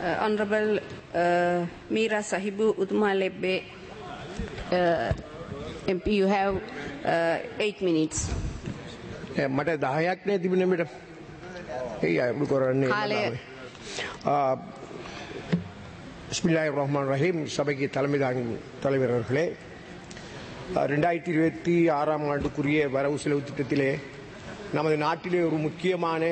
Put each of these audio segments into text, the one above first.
Uh, Honorable uh, Meera Sahibu Utmalebbe, uh, MP, you have uh, eight minutes. Eh, මට දහයක් නේ තිබෙනමට ඒ අයමු කරන්නේ කාලය- ஸ்மில்லாய் ரஹ்மான் ரஹீம் சபைக்கு தலைமை தாங்கும் தலைவர் அவர்களே அஹ், ரெண்டாயிரத்தி இருபத்தி ஆறாம் ஆண்டுக்குரிய வரவு செலவு திட்டத்திலே நமது நாட்டிலே ஒரு முக்கியமான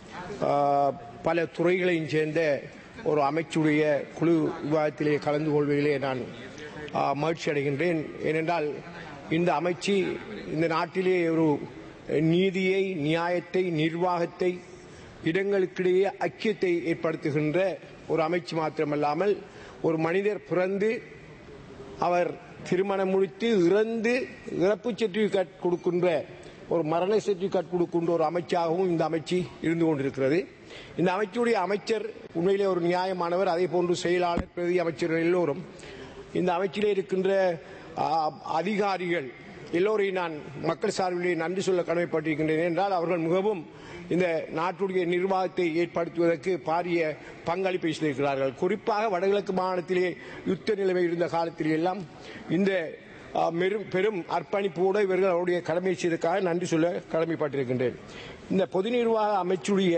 அஹ், பல துறைகளையும் சேர்ந்த ஒரு அமைச்சுடைய குழு விவாதத்திலே கலந்து கொள்வதிலே நான் அஹ், மகிழ்ச்சி அடைகின்றேன் ஏனென்றால் இந்த அமைச்சு இந்த நாட்டிலே ஒரு நீதியை நியாயத்தை நிர்வாகத்தை இடங்களுக்கிடையே ஐக்கியத்தை ஏற்படுத்துகின்ற ஒரு அமைச்சு மாத்திரமல்லாமல் ஒரு மனிதர் பிறந்து அவர் திருமணம் முடித்து இறந்து இறப்பு சர்டிபிகேட் கொடுக்கின்ற ஒரு மரண சர்டிபிகேட் கொடுக்கின்ற ஒரு அமைச்சாகவும் இந்த அமைச்சு இருந்து கொண்டிருக்கிறது இந்த அமைச்சுடைய அமைச்சர் உண்மையிலே ஒரு நியாயமானவர் அதே போன்று செயலாளர் பிரதி அமைச்சர்கள் எல்லோரும் இந்த அமைச்சிலே இருக்கின்ற ஆ, அதிகாரிகள் எல்லோரையும் நான் மக்கள் சார்பிலே நன்றி சொல்ல கடமைப்பட்டிருக்கின்றேன் என்றால் அவர்கள் மிகவும் இந்த நாட்டுடைய நிர்வாகத்தை ஏற்படுத்துவதற்கு பாரிய பங்களிப்பை செய்திருக்கிறார்கள் குறிப்பாக வடகிழக்கு மாநிலத்திலே யுத்த நிலைமை இருந்த காலத்திலே எல்லாம் இந்த ஆ, மெரும் பெரும் அர்ப்பணிப்போடு இவர்கள் அவருடைய கடமை செய்ததற்காக நன்றி சொல்ல கடமைப்பட்டிருக்கின்றேன் இந்த பொது நிர்வாக அமைச்சுடைய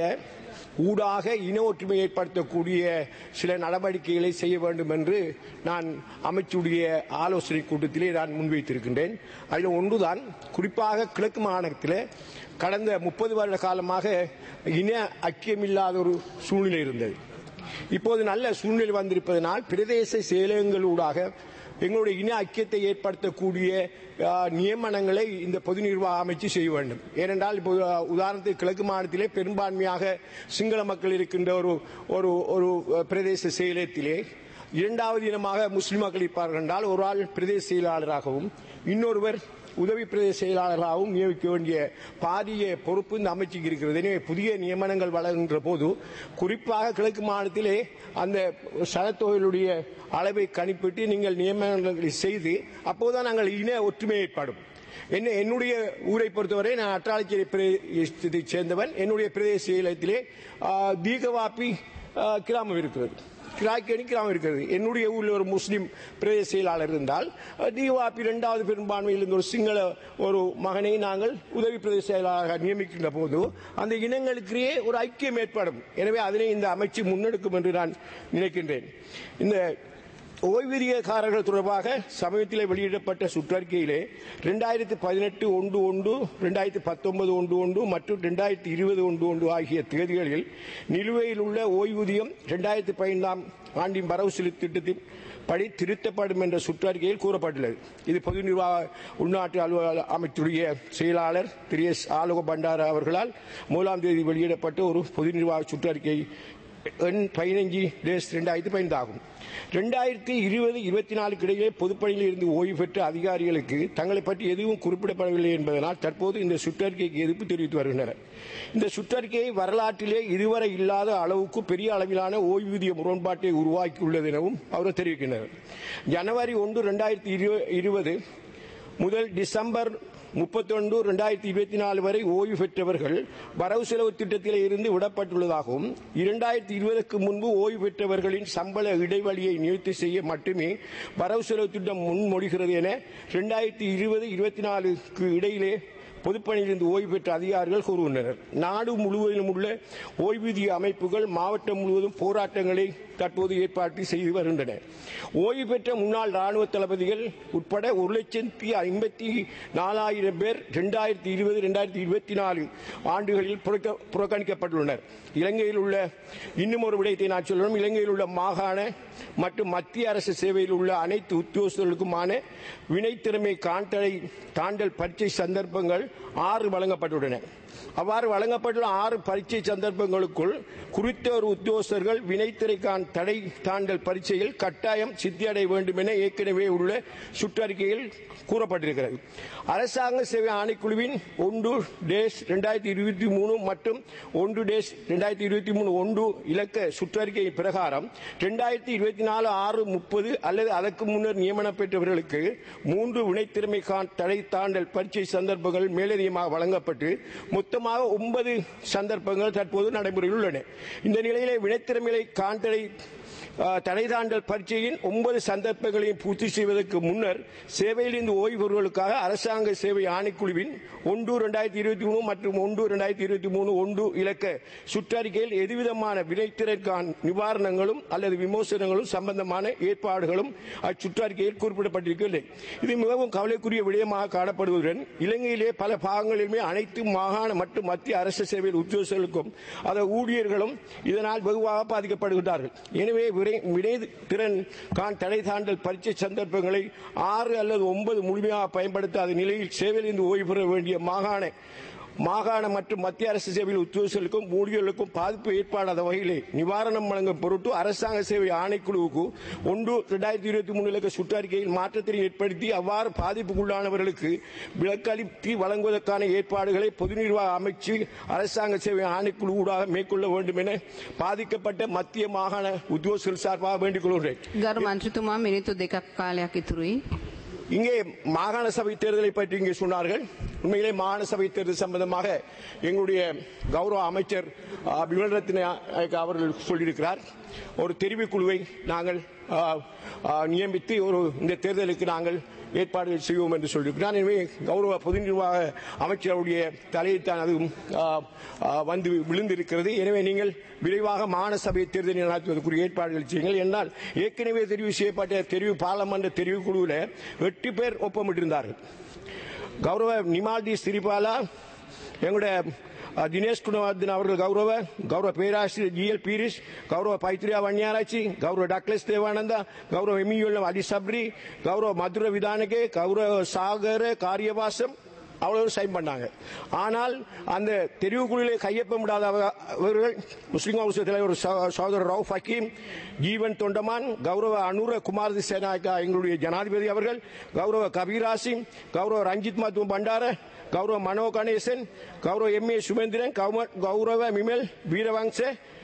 ஊடாக இன ஒற்றுமை ஏற்படுத்தக்கூடிய சில நடவடிக்கைகளை செய்ய வேண்டும் என்று நான் அமைச்சுடைய ஆலோசனை கூட்டத்திலே நான் முன்வைத்திருக்கின்றேன் அதில் ஒன்றுதான் குறிப்பாக கிழக்கு மாநிலத்தில் கடந்த முப்பது வருட காலமாக இன ஐக்கியமில்லாத ஒரு சூழ்நிலை இருந்தது இப்போது நல்ல சூழ்நிலை வந்திருப்பதனால் பிரதேச செயலகங்களூடாக எங்களுடைய இன ஐக்கியத்தை ஏற்படுத்தக்கூடிய ஆ, நியமனங்களை இந்த பொது நிர்வாக அமைச்சு செய்ய வேண்டும் ஏனென்றால் இப்போ ஆ, உதாரணத்துக்கு கிழக்கு மாநிலத்திலே பெரும்பான்மையாக சிங்கள மக்கள் இருக்கின்ற ஒரு ஒரு ஒரு ஆ, பிரதேச செயலகத்திலே இரண்டாவது இனமாக முஸ்லிம் மக்கள் இருப்பார்கள் என்றால் ஒரு ஆள் பிரதேச செயலாளராகவும் இன்னொருவர் உதவி பிரதேச செயலாளர்களாகவும் நியமிக்க வேண்டிய பாரிய பொறுப்பு இந்த அமைச்சுக்கு இருக்கிறது எனவே புதிய நியமனங்கள் வழங்குகின்ற போது குறிப்பாக கிழக்கு மாநிலத்திலே அந்த சனத்தொகையுடைய அளவை கணிப்பிட்டு நீங்கள் நியமனங்களை செய்து அப்போதுதான் நாங்கள் இன ஒற்றுமை ஏற்படும் என்ன என்னுடைய ஊரை பொறுத்தவரை நான் அற்றாலச்சேரி பிரதேசத்தை சேர்ந்தவன் என்னுடைய பிரதேச செயலகத்திலே ஆ, தீகவாப்பி ஆ, கிராமம் இருக்கிறது கிராக்கணி கிராமம் இருக்கிறது என்னுடைய ஊரில் ஒரு முஸ்லீம் பிரதேச செயலாளர் இருந்தால் தீவாப்பி இரண்டாவது பெரும்பான்மையில் இருந்த ஒரு சிங்கள ஒரு மகனை நாங்கள் உதவி பிரதேச செயலாளராக நியமிக்கின்ற போது அந்த இனங்களுக்கிடையே ஒரு ஐக்கியம் ஏற்படும் எனவே அதனை இந்த அமைச்சு முன்னெடுக்கும் என்று நான் நினைக்கின்றேன் இந்த ஓய்வூதியக்காரர்கள் தொடர்பாக சமீபத்தில் வெளியிடப்பட்ட சுற்றறிக்கையிலே ரெண்டாயிரத்தி பதினெட்டு ஒன்று ஒன்று ரெண்டாயிரத்தி பத்தொன்பது ஒன்று ஒன்று மற்றும் ரெண்டாயிரத்தி இருபது ஒன்று ஒன்று ஆகிய தேதிகளில் நிலுவையில் உள்ள ஓய்வூதியம் ரெண்டாயிரத்தி பதினைந்தாம் ஆண்டின் வரவு செலவு திட்டத்தின் படி திருத்தப்படும் என்ற சுற்றறிக்கையில் கூறப்பட்டுள்ளது இது பொது நிர்வாக உள்நாட்டு அலுவலக அமைச்சுடைய செயலாளர் திரு எஸ் ஆலோக பண்டார அவர்களால் மூலாம் தேதி வெளியிடப்பட்ட ஒரு பொது நிர்வாக சுற்றறிக்கை எண் பதினஞ்சு டேஸ் ரெண்டாயிரத்தி பதினைந்து ஆகும் ரெண்டாயிரத்தி இருபது இருபத்தி நாலுக்கு இடையே பொதுப்பணியில் இருந்து ஓய்வு பெற்ற அதிகாரிகளுக்கு தங்களை பற்றி எதுவும் குறிப்பிடப்படவில்லை என்பதனால் தற்போது இந்த சுற்றறிக்கைக்கு எதிர்ப்பு தெரிவித்து வருகின்றனர் இந்த சுற்றறிக்கையை வரலாற்றிலே இதுவரை இல்லாத அளவுக்கு பெரிய அளவிலான ஓய்வூதிய முரண்பாட்டை உருவாக்கியுள்ளது எனவும் அவர் தெரிவிக்கின்றனர் ஜனவரி ஒன்று ரெண்டாயிரத்தி இருபது முதல் டிசம்பர் முப்பத்தொன்று ரெண்டாயிரத்தி இருபத்தி நாலு வரை ஓய்வு பெற்றவர்கள் வரவு செலவு திட்டத்தில் இருந்து விடப்பட்டுள்ளதாகவும் இரண்டாயிரத்தி இருபதுக்கு முன்பு ஓய்வு பெற்றவர்களின் சம்பள இடைவெளியை நிவர்த்தி செய்ய மட்டுமே வரவு செலவு திட்டம் முன்மொழிகிறது என இரண்டாயிரத்தி இருபது இருபத்தி நாலுக்கு இடையிலே பொதுப்பணியிலிருந்து ஓய்வு பெற்ற அதிகாரிகள் கூறுகின்றனர் நாடு முழுவதிலும் உள்ள ஓய்வூதிய அமைப்புகள் மாவட்டம் முழுவதும் போராட்டங்களை தற்போது ஏற்பாடு செய்து வருகின்றன ஓய்வு பெற்ற முன்னாள் ராணுவ தளபதிகள் உட்பட ஒரு லட்சத்தி ஐம்பத்தி நாலாயிரம் பேர் இரண்டாயிரத்தி இருபது இரண்டாயிரத்தி இருபத்தி நாலு ஆண்டுகளில் புறக்க- புறக்கணிக்கப்பட்டுள்ளனர் இலங்கையில் உள்ள இன்னும் ஒரு விடயத்தை நான் சொல்லணும் இலங்கையில் உள்ள மாகாண மற்றும் மத்திய அரசு சேவையில் உள்ள அனைத்து உத்தியோகஸ்தர்களுக்குமான வினைத்திறமை காண்டலை தாண்டல் பரீட்சை சந்தர்ப்பங்கள் ஆறு வழங்கப்பட்டுள்ளன அவ்வாறு வழங்கப்பட்டுள்ள ஆறு பரீட்சை சந்தர்ப்பங்களுக்குள் குறித்த ஒரு உத்தியோகஸ்தர்கள் வினைத்திரைக்கான் தடை தாண்டல் பரீட்சையில் கட்டாயம் சித்தியடைய வேண்டும் என ஏற்கனவே உள்ள சுற்றறிக்கையில் கூறப்பட்டிருக்கிறது அரசாங்க சேவை ஆணைக்குழுவின் ஒன்று டேஸ் ரெண்டாயிரத்தி இருபத்தி மூணு மற்றும் ஒன்று டேஸ் ரெண்டாயிரத்தி இருபத்தி மூணு ஒன்று இலக்க சுற்றறிக்கை பிரகாரம் ரெண்டாயிரத்தி இருபத்தி நாலு ஆறு முப்பது அல்லது அதற்கு முன்னர் நியமனம் பெற்றவர்களுக்கு மூன்று வினைத்திறமை தடை தாண்டல் பரீட்சை சந்தர்ப்பங்கள் மேலதிகமாக வழங்கப்பட்டு மொத்தமாக ஒன்பது சந்தர்ப்பங்கள் தற்போது நடைமுறையில் உள்ளன இந்த நிலையிலே வினைத்திறமைகளை காண்டலை அஹ், தடைதாண்டல் பரீட்சையின் ஒன்பது சந்தர்ப்பங்களையும் பூர்த்தி செய்வதற்கு முன்னர் சேவையிலிருந்து ஓய்வு பெறுவதற்காக அரசாங்க சேவை ஆணைக்குழுவின் ஒன்று இரண்டாயிரத்தி இருபத்தி மூணு மற்றும் ஒன்று இரண்டாயிரத்தி இருபத்தி மூணு ஒன்று இலக்க சுற்றறிக்கையில் எதுவிதமான வினைத்திறற்கான நிவாரணங்களும் அல்லது விமோசனங்களும் சம்பந்தமான ஏற்பாடுகளும் அச்சுற்றறிக்கையில் குறிப்பிடப்பட்டிருக்கவில்லை இது மிகவும் கவலைக்குரிய விடயமாக காணப்படுவதுடன் இலங்கையிலே பல பாகங்களிலுமே அனைத்து மாகாண மற்றும் மத்திய அரசு சேவையில் உத்தியோகர்களுக்கும் அதன் ஊழியர்களும் இதனால் வெகுவாக பாதிக்கப்படுகின்றார்கள் எனவே விரை- வினைத்திறன் கான் தடை தாண்டல் பரீட்சை சந்தர்ப்பங்களை ஆறு அல்லது ஒன்பது முழுமையாக பயன்படுத்தாத நிலையில் சேவையிலிருந்து ஓய்வு பெற வேண்டிய மாகாண மாகாண மற்றும் மத்திய அரசு சேவையில் உத்தியோகர்களுக்கும் ஊழியர்களுக்கும் பாதிப்பு ஏற்படாத வகையிலே நிவாரணம் வழங்கும் பொருட்டு அரசாங்க சேவை ஆணைக்குழுவுக்கு ஒன்று இரண்டாயிரத்தி இருபத்தி மூணு இலக்க சுற்றறிக்கையில் மாற்றத்தினை ஏற்படுத்தி அவ்வாறு பாதிப்புக்குள்ளானவர்களுக்கு விலக்களித்து வழங்குவதற்கான ஏற்பாடுகளை பொது நிர்வாக அமைச்சு அரசாங்க சேவை ஆணைக்குழு ஊடாக மேற்கொள்ள வேண்டும் என பாதிக்கப்பட்ட மத்திய மாகாண உத்தியோகர்கள் சார்பாக வேண்டிக் கொள்கிறேன் ගරු මන්ත්‍රතුමා මිනිත්තු දෙකක් කාලයක් ඉතුරුයි. இங்கே மாகாண சபை தேர்தலை பற்றி இங்கே சொன்னார்கள் உண்மையிலே மாகாண சபை தேர்தல் சம்பந்தமாக எங்களுடைய கௌரவ அமைச்சர் ஆ, விமல் ரத்ன அவர்கள் சொல்லியிருக்கிறார் ஒரு தெரிவுக்குழுவை நாங்கள் ஆ, ஆ, நியமித்து ஒரு இந்த தேர்தலுக்கு நாங்கள் ஏற்பாடுகள் செய்வோம் என்று சொல்லியிருக்கிறார் எனவே கௌரவ பொது நிர்வாக அமைச்சருடைய தலையைத்தான் அது ஆ, ஆ, வந்து விழுந்திருக்கிறது எனவே நீங்கள் விரைவாக மாகாண சபை தேர்தலை நடத்துவதற்குரிய ஏற்பாடுகள் செய்யுங்கள் என்றால் ஏற்கனவே தெரிவு செய்யப்பட்ட தெரிவு பாராளுமன்ற தெரிவுக்குழுவில் எட்டு பேர் ஒப்பமிட்டிருந்தார்கள் கௌரவ நிமால்டி சிரிபாலா எங்களுடைய அஹ், தினேஷ் குணவர்தன் அவர்கள் கௌரவ கௌரவ பேராசிரியர் ஜி எல் பீரிஸ் கௌரவ பைத்ரியா வன்னியாராச்சி கௌரவ டாக்லஸ் தேவானந்தா கௌரவ எம்இஎல் அலி சப்ரி கௌரவ மதுர விதானகே கௌரவ சாகர காரியவாசம் அவ்வளவு சைன் பண்ணாங்க ஆனால் அந்த தெரிவுக்குழுவிலே கையொப்பமிடாதவர்கள் முஸ்லிம் கவுன்சில் தலைவர் சகோ- சகோதரர் ரவுஃப் ஹக்கீம் ஜீவன் தொண்டமான் கௌரவ அனுர குமார் சேனாக்கா எங்களுடைய ஜனாதிபதி அவர்கள் கௌரவ கபீராசிம் கௌரவ ரஞ்சித் மத்து பண்டார கௌரவ மனோ கணேசன் கௌரவ எம் ஏ சுமேந்திரன் கௌம- கௌரவ மிமல் வீரவங்ச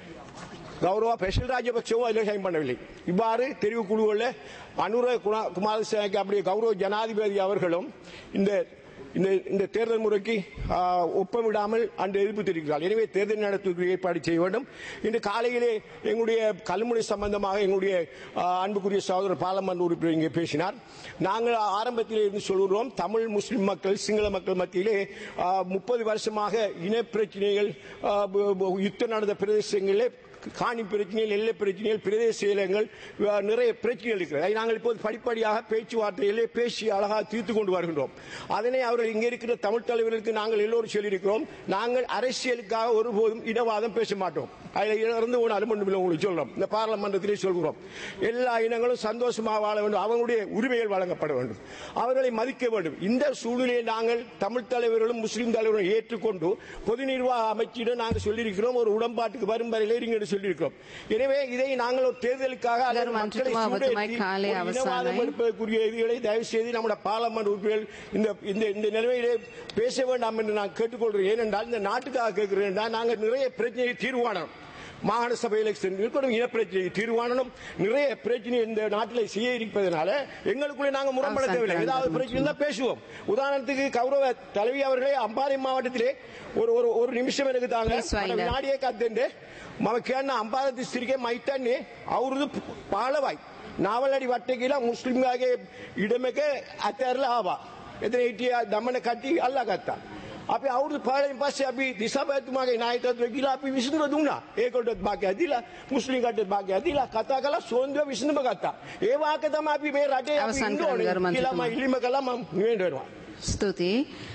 கௌரவ பெஷல் ராஜபக்சவும் அதில் சைன் பண்ணவில்லை இவ்வாறு தெரிவுக்குழுவில் அனுர குணா- குமாரசாமிக்கு அப்படியே கௌரவ ஜனாதிபதி அவர்களும் இந்த இந்த இந்த தேர்தல் முறைக்கு ஆ, ஒப்பமிடாமல் அன்று எதிர்ப்பு தெரிவிக்கிறார் எனவே தேர்தல் நடத்துவதற்கு ஏற்பாடு செய்ய வேண்டும் இன்று காலையிலே எங்களுடைய கல்முனை சம்பந்தமாக எங்களுடைய ஆ, அன்புக்குரிய சகோதரர் பாராளுமன்ற உறுப்பினர் இங்கே பேசினார் நாங்கள் ஆரம்பத்திலே இருந்து சொல்கிறோம் தமிழ் முஸ்லிம் மக்கள் சிங்கள மக்கள் மத்தியிலே முப்பது வருஷமாக இன பிரச்சனைகள் ஆ, ப- ப- யுத்தம் நடந்த பிரதேசங்களிலே காணி பிரச்சனைகள் எல்லை பிரச்சனைகள் பிரதேச செயலங்கள் அஹ், நிறைய பிரச்சனைகள் இருக்கிறது அதை நாங்கள் இப்போது படிப்படியாக பேச்சுவார்த்தையிலே பேசி அழகாக தீர்த்து கொண்டு வருகின்றோம் அதனை அவர்கள் இங்கே இருக்கிற தமிழ் தலைவர்களுக்கு நாங்கள் எல்லோரும் சொல்லியிருக்கிறோம் நாங்கள் அரசியலுக்காக ஒருபோதும் இனவாதம் பேச மாட்டோம் அதில் இறந்து போனாலும் ஒன்றுமில்லை உங்களுக்கு சொல்றோம் இந்த பாராளுமன்றத்திலே சொல்கிறோம் எல்லா இனங்களும் சந்தோஷமாக வாழ வேண்டும் அவங்களுடைய உரிமைகள் வழங்கப்பட வேண்டும் அவர்களை மதிக்க வேண்டும் இந்த சூழ்நிலையை நாங்கள் தமிழ் தலைவர்களும் முஸ்லிம் தலைவர்களும் ஏற்றுக்கொண்டு பொது நிர்வாக அமைச்சிடம் நாங்கள் சொல்லியிருக்கிறோம் ஒரு உடன்பாட்டுக்கு வரும் வரையிலே இருங்க என்று சொல்லியிருக்கிறோம் எனவே இதை நாங்கள் ஒரு தேர்தலுக்காக அல்லது கரு மக்களை மன்றித்துவ சூடேற்றி அவத்துமாய் காலை ஒரு அவசானம். இனவாதம் எடுப்பதற்குரிய இதுகளை தயவு செய்து நம்முடைய பாராளுமன்ற உறுப்பினர்கள் இந்த இந்த இந்த நிலைமையிலே பேச வேண்டாம் என்று நான் கேட்டுக்கொள்கிறேன் ஏனென்றால் இந்த நாட்டுக்காக கேட்கிறேன் என்றால் நாங்கள் நிறைய பிரச்சனையை தீர்வானோம் மாகாண சபை எலெக்ஷன் இருக்கணும் இனப்பிரச்சனை தீர்வானனும் நிறைய பிரச்சனை இந்த நாட்டில் செய்ய இருப்பதனால எங்களுக்குள்ளே நாங்கள் முரண்பட அவசானம் தேவையில்லை ஏதாவது பிரச்சனை இருந்தால் பேசுவோம் உதாரணத்துக்கு கௌரவ தலைவி அவர்களே அம்பாறை மாவட்டத்திலே ஒரு ஒரு ஒரு நிமிஷம் எனக்கு தாங்க Please wind up. ವಿನಾಡಿಯೇ ಕದ್ದಂಡೆ ಮಮ ಕೇಳನ ಅಂಬಾದ ದಿಸ್ತಿರಿಗೆ ಮೈತಾನೆ ಅವ್ರದ್ದು ಪಾಳವಾಯ್ ನಾವಲ್ಲಡಿ ವಟ್ಟೆಗಿಲ್ಲ ಮುಸ್ಲಿಮ್ಗಾಗೆ ಇಡಮೆಗೆ ಅತ್ಯಾರಲ ಆವ ಎದ್ರೆ ಇಟ್ಟಿಯ ದಮನ ಕಟ್ಟಿ ಅಲ್ಲಾಗತ್ತ අපි අවුරුදු පාලෙන් පස්සේ අපි දිසාපතිතුමාගේ නායකත්වය ගිලා අපි විසඳුම දුන්නා. ඒකටත් භාගයක් දීලා මුස්ලිම් කට්ටියට භාගයක් දීලා කතා කළා සෝන්දුව විසඳුම ගත්තා. ඒ වාක තමයි අපි මේ රටේ අපි අවසන් ඉන්න කරන්න ඕනේ ගරු කියලා මම මන්ත්‍රීතුමා. ඉල්ලීම කළා මම නිවෙන්න වෙනවා. ස්තුතියි.